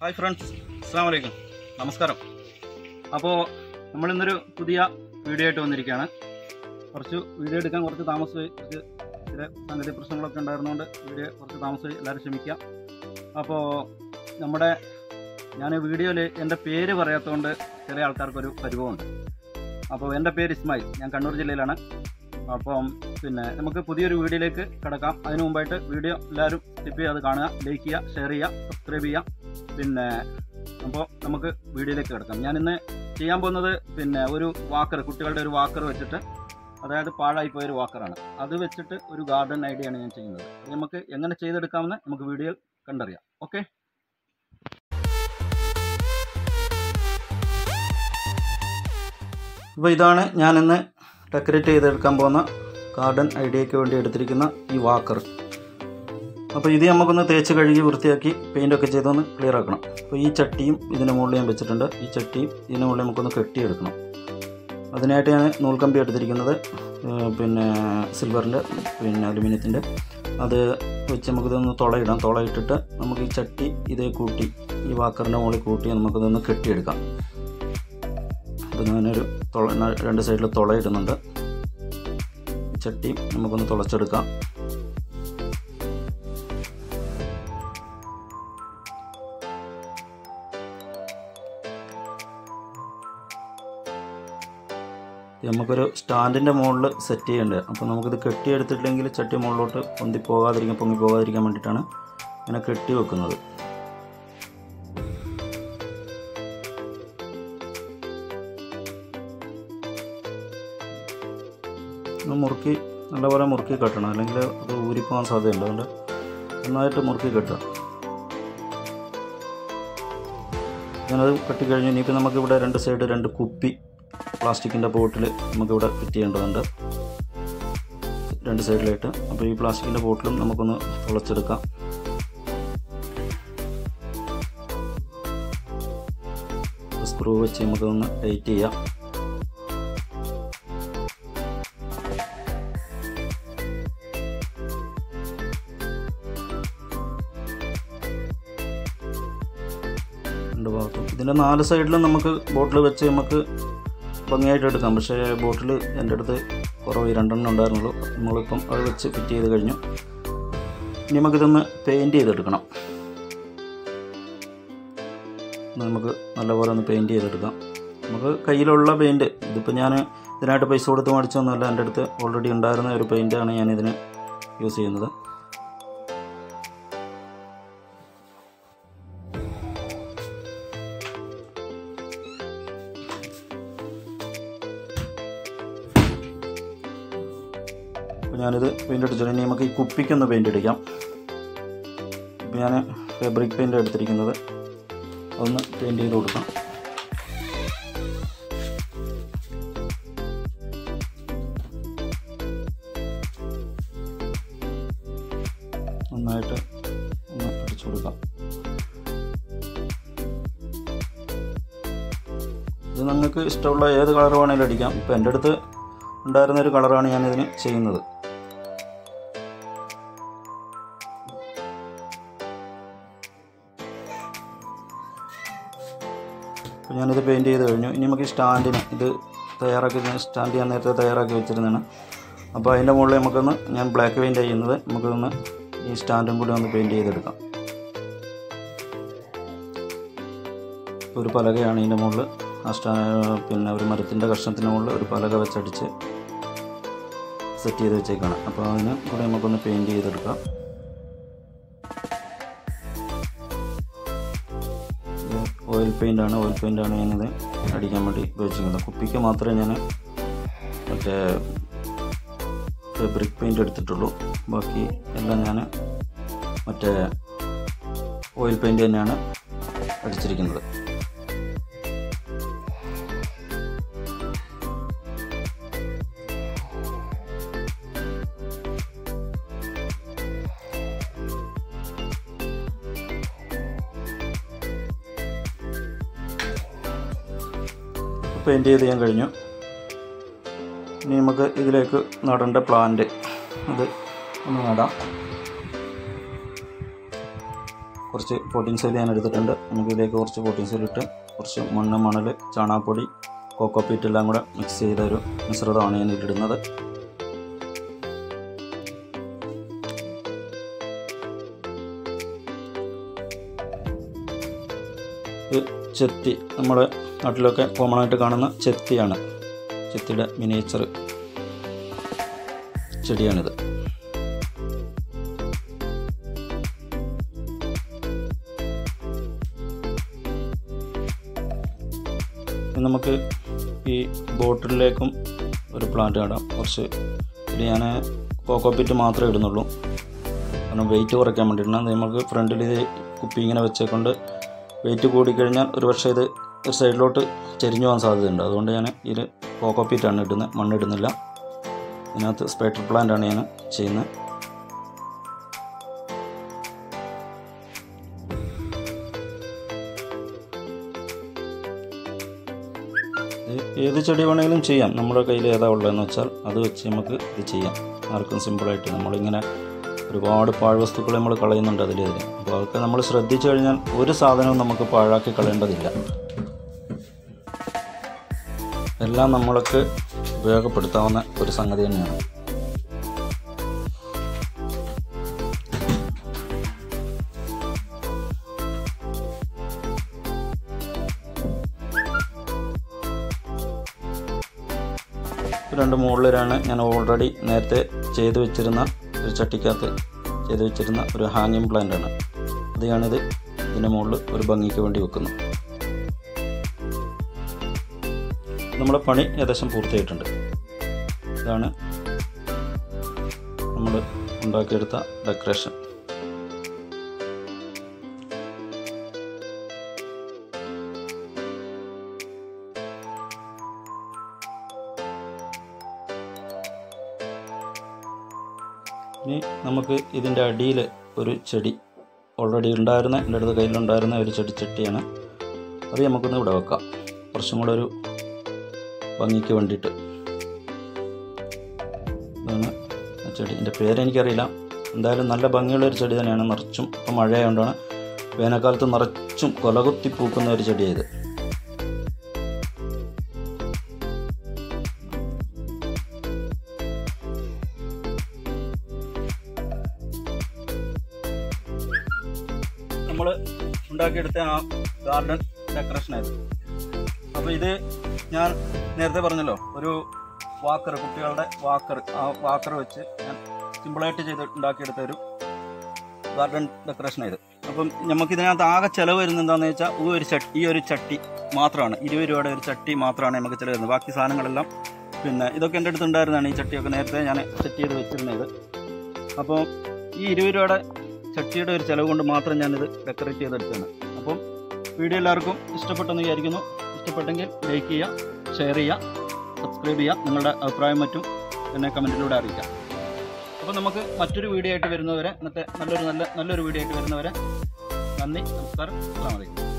hi friends അസ്സാം വലൈക്കും നമസ്കാരം അപ്പോൾ നമ്മളിന്നൊരു പുതിയ വീഡിയോ ആയിട്ട് വന്നിരിക്കുകയാണ് കുറച്ച് വീഡിയോ എടുക്കാൻ കുറച്ച് താമസമായി കുറച്ച് ചില സംഗതി പ്രശ്നങ്ങളൊക്കെ ഉണ്ടായിരുന്നതുകൊണ്ട് വീഡിയോ കുറച്ച് താമസമായി എല്ലാവരും ക്ഷമിക്കാം അപ്പോൾ നമ്മുടെ ഞാൻ വീഡിയോയിൽ എൻ്റെ പേര് പറയാത്തതുകൊണ്ട് ചില ആൾക്കാർക്കൊരു പരിഭവമുണ്ട് അപ്പോൾ എൻ്റെ പേര് ഇസ്മായിൽ ഞാൻ കണ്ണൂർ ജില്ലയിലാണ് അപ്പം പിന്നെ നമുക്ക് പുതിയൊരു വീഡിയോയിലേക്ക് കിടക്കാം അതിനു മുമ്പായിട്ട് വീഡിയോ എല്ലാവരും ടിപ്പ് ചെയ്യാതെ കാണുക ലൈക്ക് ചെയ്യുക ഷെയർ ചെയ്യുക സബ്സ്ക്രൈബ് ചെയ്യുക പിന്നെ അപ്പോൾ നമുക്ക് വീഡിയോയിലേക്ക് കിടക്കാം ഞാൻ ഇന്ന് ചെയ്യാൻ പോകുന്നത് പിന്നെ ഒരു വാക്കർ കുട്ടികളുടെ ഒരു വാക്കർ വെച്ചിട്ട് അതായത് പാഴായി പോയ ഒരു വാക്കറാണ് അത് വെച്ചിട്ട് ഒരു ഗാർഡൻ ഐഡിയ ആണ് ഞാൻ ചെയ്യുന്നത് അത് നമുക്ക് എങ്ങനെ ചെയ്തെടുക്കാമെന്ന് നമുക്ക് വീഡിയോയിൽ കണ്ടറിയാം ഓക്കെ അപ്പോൾ ഇതാണ് ഞാനിന്ന് ഡെക്കറേറ്റ് ചെയ്തെടുക്കാൻ പോകുന്ന ഗാർഡൻ ഐഡിയയ്ക്ക് വേണ്ടി എടുത്തിരിക്കുന്ന ഈ വാക്കർ അപ്പോൾ ഇത് നമുക്കൊന്ന് തേച്ച് കഴുകി വൃത്തിയാക്കി പെയിൻ്റൊക്കെ ചെയ്തൊന്ന് ക്ലിയർ ആക്കണം അപ്പോൾ ഈ ചട്ടിയും ഇതിന് മുകളിൽ ഞാൻ വെച്ചിട്ടുണ്ട് ഈ ചട്ടിയും ഇതിന് മുകളിൽ നമുക്കൊന്ന് കെട്ടിയെടുക്കണം അതിനായിട്ട് ഞാൻ നൂൽക്കമ്പി എടുത്തിരിക്കുന്നത് ഏഹ് പിന്നെ സിൽവറിൻ്റെ പിന്നെ അലുമിനിയത്തിൻ്റെ അത് വെച്ച് നമുക്കിതൊന്ന് തുളയിടാം തുളയിട്ടിട്ട് നമുക്ക് ഈ ചട്ടി ഇതേ കൂട്ടി ഈ വാക്കറിൻ്റെ മുകളിൽ കൂട്ടി നമുക്കിതൊന്ന് കെട്ടിയെടുക്കാം അപ്പോൾ ഞാനൊരു തുള രണ്ട് സൈഡിൽ തുളയിടുന്നുണ്ട് ഈ ചട്ടിയും നമുക്കൊന്ന് തുളച്ചെടുക്കാം ഇത് നമുക്കൊരു സ്റ്റാൻഡിൻ്റെ മുകളിൽ സെറ്റ് ചെയ്യേണ്ടത് അപ്പോൾ നമുക്കിത് കെട്ടിയെടുത്തിട്ടില്ലെങ്കിൽ ചട്ടി മുകളിലോട്ട് പൊന്തി പോകാതിരിക്കാൻ പൊങ്ങി പോകാതിരിക്കാൻ വേണ്ടിയിട്ടാണ് ഇങ്ങനെ കെട്ടി വെക്കുന്നത് ഒന്ന് മുറുക്കി നല്ലപോലെ മുറുക്കി കെട്ടണം അല്ലെങ്കിൽ അത് ഊരിപ്പോകാൻ സാധ്യതയുണ്ട് അതുകൊണ്ട് നന്നായിട്ട് മുറുക്കി കെട്ടുക ഞാനത് കെട്ടിക്കഴിഞ്ഞു ഇനിയിപ്പോൾ നമുക്കിവിടെ രണ്ട് സൈഡ് രണ്ട് കുപ്പി പ്ലാസ്റ്റിക്കിൻ്റെ ബോട്ടിൽ നമുക്കിവിടെ ഫിറ്റ് ചെയ്യേണ്ടതുണ്ട് രണ്ട് സൈഡിലായിട്ട് അപ്പോൾ ഈ പ്ലാസ്റ്റിക്കിൻ്റെ ബോട്ടിലും നമുക്കൊന്ന് തുളച്ചെടുക്കാം സ്ക്രൂ വെച്ച് നമുക്കൊന്ന് ടൈറ്റ് ചെയ്യാം രണ്ട് ഭാഗത്തും ഇതിൻ്റെ നാല് സൈഡിലും നമുക്ക് ബോട്ടിൽ വെച്ച് നമുക്ക് ഭംഗിയായിട്ട് എടുക്കാം പക്ഷേ ബോട്ടിൽ എൻ്റെ അടുത്ത് കുറവ് രണ്ടെണ്ണം ഉണ്ടായിരുന്നുള്ളൂ നമ്മളിപ്പം അത് വെച്ച് ഫിറ്റ് ചെയ്ത് കഴിഞ്ഞു ഇനി നമുക്കിതൊന്ന് പെയിൻറ്റ് ചെയ്തെടുക്കണം നമുക്ക് നല്ലപോലെ ഒന്ന് പെയിൻറ്റ് ചെയ്തെടുക്കാം നമുക്ക് കയ്യിലുള്ള പെയിൻറ്റ് ഇതിപ്പോൾ ഞാൻ ഇതിനായിട്ട് പൈസ കൊടുത്ത് മേടിച്ചൊന്നുമല്ല എൻ്റെ അടുത്ത് ഓൾറെഡി ഉണ്ടായിരുന്ന ഒരു പെയിൻറ്റാണ് ഞാൻ ഇതിന് യൂസ് ചെയ്യുന്നത് അപ്പോൾ ഞാനിത് പെയിൻ്റ് അടിച്ചു ഇനി നമുക്ക് ഈ കുപ്പിക്കൊന്ന് പെയിൻ്റ് അടിക്കാം ഇപ്പോൾ ഞാൻ ഫാബ്രിക് പെയിൻ്റ് എടുത്തിരിക്കുന്നത് അതൊന്ന് പെയിൻറ് ചെയ്ത് കൊടുക്കാം നന്നായിട്ട് ഒന്ന് അടിച്ചു കൊടുക്കാം ഇത് നിങ്ങൾക്ക് ഇഷ്ടമുള്ള ഏത് കളർ വേണമെങ്കിലും അടിക്കാം ഇപ്പോൾ എൻ്റെ അടുത്ത് ഉണ്ടായിരുന്ന ഒരു കളറാണ് ഞാനിതിന് ചെയ്യുന്നത് അപ്പോൾ ഞാനിത് പെയിൻറ്റ് ചെയ്ത് കഴിഞ്ഞു ഇനി നമുക്ക് ഈ സ്റ്റാൻഡിന് ഇത് തയ്യാറാക്കി സ്റ്റാൻഡ് ഞാൻ നേരത്തെ തയ്യാറാക്കി വെച്ചിരുന്നതാണ് അപ്പോൾ അതിൻ്റെ മുകളിൽ നമുക്കൊന്ന് ഞാൻ ബ്ലാക്ക് പെയിൻറ്റ് ചെയ്യുന്നത് നമുക്കൊന്ന് ഈ സ്റ്റാൻഡും കൂടി ഒന്ന് പെയിൻറ്റ് ചെയ്തെടുക്കാം ഒരു പലകയാണ് ഇതിൻ്റെ മുകളിൽ ആ സ്റ്റാ പിന്നെ ഒരു മരത്തിൻ്റെ കഷ്ണത്തിൻ്റെ മുകളിൽ ഒരു പലക വെച്ചടിച്ച് സെറ്റ് ചെയ്ത് വെച്ചേക്കാണ് അപ്പോൾ അതിന് കൂടെ നമുക്കൊന്ന് പെയിൻറ്റ് ചെയ്തെടുക്കാം ഇത് ഓയിൽ പെയിൻ്റാണ് ഓയിൽ പെയിൻ്റാണ് ഞാനിത് അടിക്കാൻ വേണ്ടി ഉപയോഗിച്ചിരിക്കുന്നത് കുപ്പിക്ക് മാത്രമേ ഞാൻ മറ്റേ ഫാബ്രിക് പെയിൻ്റ് എടുത്തിട്ടുള്ളൂ ബാക്കി എല്ലാം ഞാൻ മറ്റേ ഓയിൽ പെയിൻറ്റ് തന്നെയാണ് അടിച്ചിരിക്കുന്നത് പെയിൻറ്റ് ചെയ്ത് ഞാൻ കഴിഞ്ഞു ഇനി നമുക്ക് ഇതിലേക്ക് നടേണ്ട പ്ലാന്റ് അത് ഒന്ന് നടാം കുറച്ച് പ്രോട്ടീൻ സോയിൽ ഞാൻ എടുത്തിട്ടുണ്ട് നമുക്ക് ഇതിലേക്ക് കുറച്ച് പ്രോട്ടീൻ സോയിൽ ഇട്ട് കുറച്ച് മണ്ണ് മണൽ ചാണകപ്പൊടി കോക്കോപ്പീറ്റ് എല്ലാം കൂടെ മിക്സ് ചെയ്ത ഒരു മിശ്രിതമാണ് ഞാൻ ഇതിലിടുന്നത് ഇത് ചെത്തി നമ്മുടെ നാട്ടിലൊക്കെ കോമൺ ആയിട്ട് കാണുന്ന ചെത്തിയാണ് ചെത്തിയുടെ മിനിയേച്ചർ ചെടിയാണിത് ഇനി നമുക്ക് ഈ ബോട്ടിലേക്കും ഒരു പ്ലാന്റ് നടാം കുറച്ച് ഇത് ഞാൻ കോക്കോപ്പിറ്റ് മാത്രമേ ഇടുന്നുള്ളൂ കാരണം വെയിറ്റ് കുറയ്ക്കാൻ വേണ്ടിയിട്ടാണ് നമുക്ക് ഫ്രണ്ടിൽ ഇത് കുപ്പി ഇങ്ങനെ വെച്ചേക്കൊണ്ട് വെയിറ്റ് കൂടിക്കഴിഞ്ഞാൽ ഒരു പക്ഷേ ഇത് ഒരു സൈഡിലോട്ട് ചെരിഞ്ഞു പോകാൻ സാധ്യതയുണ്ട് അതുകൊണ്ട് ഞാൻ ഇതിൽ കോക്കോപ്പീറ്റാണ് ഇടുന്നത് മണ്ണിടുന്നില്ല ഇതിനകത്ത് സ്പൈറ്റർ പ്ലാന്റാണ് ഞാൻ ചെയ്യുന്നത് ഇത് ഏത് ചെടി വേണമെങ്കിലും ചെയ്യാം നമ്മുടെ കയ്യിൽ ഏതാ ഉള്ളതെന്ന് വെച്ചാൽ അത് വെച്ച് നമുക്ക് ഇത് ചെയ്യാം ആർക്കും സിമ്പിളായിട്ട് നമ്മളിങ്ങനെ ഒരുപാട് പാഴ്വസ്തുക്കൾ നമ്മൾ കളയുന്നുണ്ട് അതിൽ ഇതിൽ അപ്പോൾ അതൊക്കെ നമ്മൾ ശ്രദ്ധിച്ചു കഴിഞ്ഞാൽ ഒരു സാധനവും നമുക്ക് പാഴാക്കി കളയേണ്ടതില്ല എല്ലാം നമ്മൾക്ക് ഉപയോഗപ്പെടുത്താവുന്ന ഒരു സംഗതി തന്നെയാണ് രണ്ട് മുകളിലാണ് ഞാൻ ഓൾറെഡി നേരത്തെ ചെയ്തു വെച്ചിരുന്ന ഒരു ചട്ടിക്കകത്ത് ചെയ്തു വെച്ചിരുന്ന ഒരു ഹാങ്ങിങ് പ്ലാന്റ് ആണ് അത് ഞാനിത് ഇതിൻ്റെ മുകളിൽ ഒരു ഭംഗിക്ക് വേണ്ടി വെക്കുന്നു നമ്മുടെ പണി ഏകദേശം പൂർത്തിയായിട്ടുണ്ട് ഇതാണ് നമ്മൾ ഉണ്ടാക്കിയെടുത്ത ഡെക്കറേഷൻ ഇനി നമുക്ക് ഇതിൻ്റെ അടിയിൽ ഒരു ചെടി ഓൾറെഡി ഉണ്ടായിരുന്ന എൻ്റെ അടുത്ത് കയ്യിലുണ്ടായിരുന്ന ഒരു ചെടി ചട്ടിയാണ് അത് നമുക്കൊന്ന് ഇവിടെ വെക്കാം കുറച്ചും കൂടെ ഒരു ഭംഗിക്ക് വേണ്ടിയിട്ട് ഇതാണ് ആ ചെടി എൻ്റെ പേരെനിക്കറിയില്ല എന്തായാലും നല്ല ഭംഗിയുള്ള ഒരു ചെടി തന്നെയാണ് നിറച്ചും ഇപ്പം മഴയായതുകൊണ്ടാണ് വേനൽക്കാലത്ത് നിറച്ചും കൊലകുത്തി പൂക്കുന്ന ഒരു ചെടിയായത് നമ്മൾ ഉണ്ടാക്കിയെടുത്ത ആ ഗാർഡൻ ഡെക്കറേഷനായിരുന്നു അപ്പോൾ ഇത് ഞാൻ നേരത്തെ പറഞ്ഞല്ലോ ഒരു വാക്കർ കുട്ടികളുടെ വാക്കർ ആ വാക്കർ വെച്ച് ഞാൻ സിമ്പിളായിട്ട് ചെയ്ത് ഉണ്ടാക്കിയെടുത്ത ഒരു ഗാർഡൻ ഡെക്കറേഷനായത് അപ്പം നമുക്ക് ഇതിനകത്ത് ആകെ ചിലവ് വരുന്നത് എന്താണെന്ന് വെച്ചാൽ ഈ ഒരു ചട്ടി ഈ ഒരു ചട്ടി മാത്രമാണ് ഇരുപത് രൂപയുടെ ഒരു ചട്ടി മാത്രമാണ് നമുക്ക് ചിലവ് വരുന്നത് ബാക്കി സാധനങ്ങളെല്ലാം പിന്നെ ഇതൊക്കെ എൻ്റെ അടുത്ത് ഉണ്ടായിരുന്നതാണ് ഈ ചട്ടിയൊക്കെ നേരത്തെ ഞാൻ സെറ്റ് ചെയ്ത് വെച്ചിരുന്നത് അപ്പോൾ ഈ ഇരുപത് രൂപയുടെ ചട്ടിയുടെ ഒരു ചിലവ് കൊണ്ട് മാത്രം ഞാനിത് ഡെക്കറേറ്റ് ചെയ്തെടുത്തതാണ് അപ്പം വീഡിയോ എല്ലാവർക്കും ഇഷ്ടപ്പെട്ടെന്ന് വിചാരിക്കുന്നു ഇഷ്ടപ്പെട്ടെങ്കിൽ ലൈക്ക് ചെയ്യുക ഷെയർ ചെയ്യുക സബ്സ്ക്രൈബ് ചെയ്യുക നിങ്ങളുടെ അഭിപ്രായം മറ്റും എന്നെ കമൻറ്റിലൂടെ അറിയിക്കാം അപ്പോൾ നമുക്ക് മറ്റൊരു വീഡിയോ ആയിട്ട് വരുന്നവരെ ഇന്നത്തെ നല്ലൊരു നല്ല നല്ലൊരു വീഡിയോ ആയിട്ട് വരുന്നവരെ നന്ദി നമസ്കാരം അസ്സാം വലൈക്കും